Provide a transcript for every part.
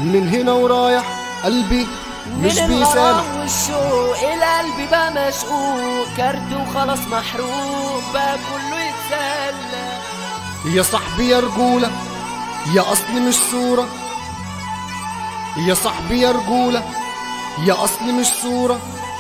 من هنا ورايح قلبي مش من بيسامح الغرام والشوق القلب بقى مشقوق كارت وخلاص محروق بقى كله يتسلى يا صاحبي يا رجولة يا أصلي مش صورة يا صاحبي يا رجولة يا أصلي مش صورة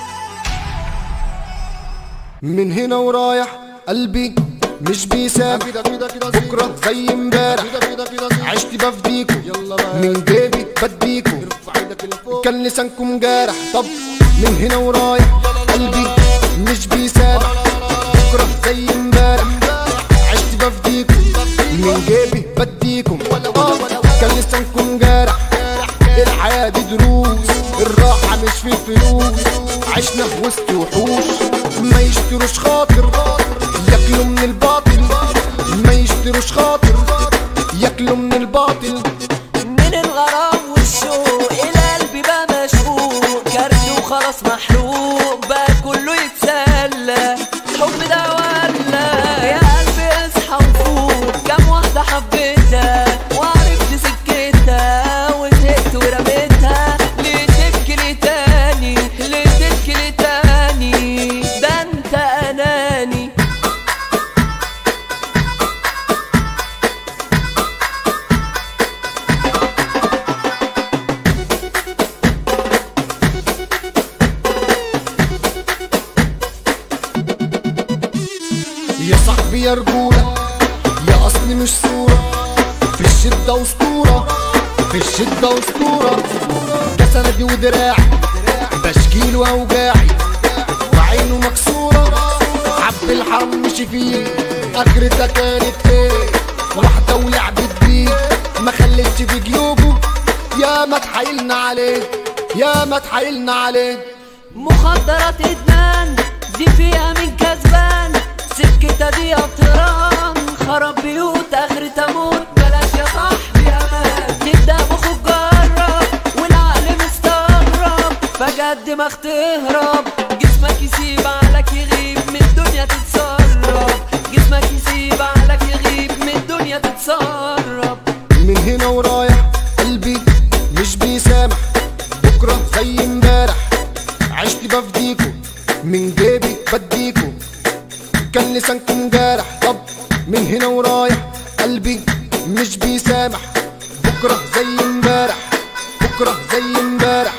من هنا ورايح قلبي مش بيسامح بكرة زي امبارح عشت بفديكوا من جيبي بديكوا كان لسانكم جارح طب من هنا ورايح قلبي مش بيسامح بكرة زي امبارح عشت بفديكوا من جيبي بديكم آه، كان لسانكم جارح الحياة دي دروس الراحة مش في الفلوس عشنا في وسط وحوش ما يشتروش خاطر ياكلوا من الباطل ما يشتروش خاطر ياكلوا من الباطل من الغرام والشوق القلب بقى مشقوق كارت وخلاص محروق بقى كله يتسلى الحب ده ولا يا قلبي اصحى وفوق كام واحدة حبيتها وعرفت سكتها وزهقت ورميتها ليه تبكي لي تاني ليه تبكي لي تاني ده انت اناني يا صاحبي يا رجولة يا أصلي مش صورة في الشدة أسطورة في الشدة أسطورة ده سندي ودراعي بشكيله أوجاعي وعينه مكسورة عبد الحرام مشي فيه آخرتها كانت ايه واحدة ولعبت بيه ما خلتش في جيوبه يا ما اتحايلنا عليه يا ما اتحايلنا عليه مخدرات ادمان دي فيها من كسبان سكتها دي اطران خرب بيوت اخرتها موت بلاش يا صاحبي امان تبدا باخوك جرب والعقل مستغرب فجأة الدماغ تهرب جسمك يسيب عقلك يغيب من الدنيا تتسرب جسمك يسيب عقلك يغيب من الدنيا تتسرب من هنا ورايح قلبي مش بيسامح بكرة زي امبارح عشت بفديكوا من جيبي بديكوا كان لسانكم جارح طب من هنا ورايح قلبي مش بيسامح بكرة زي امبارح بكرة زي امبارح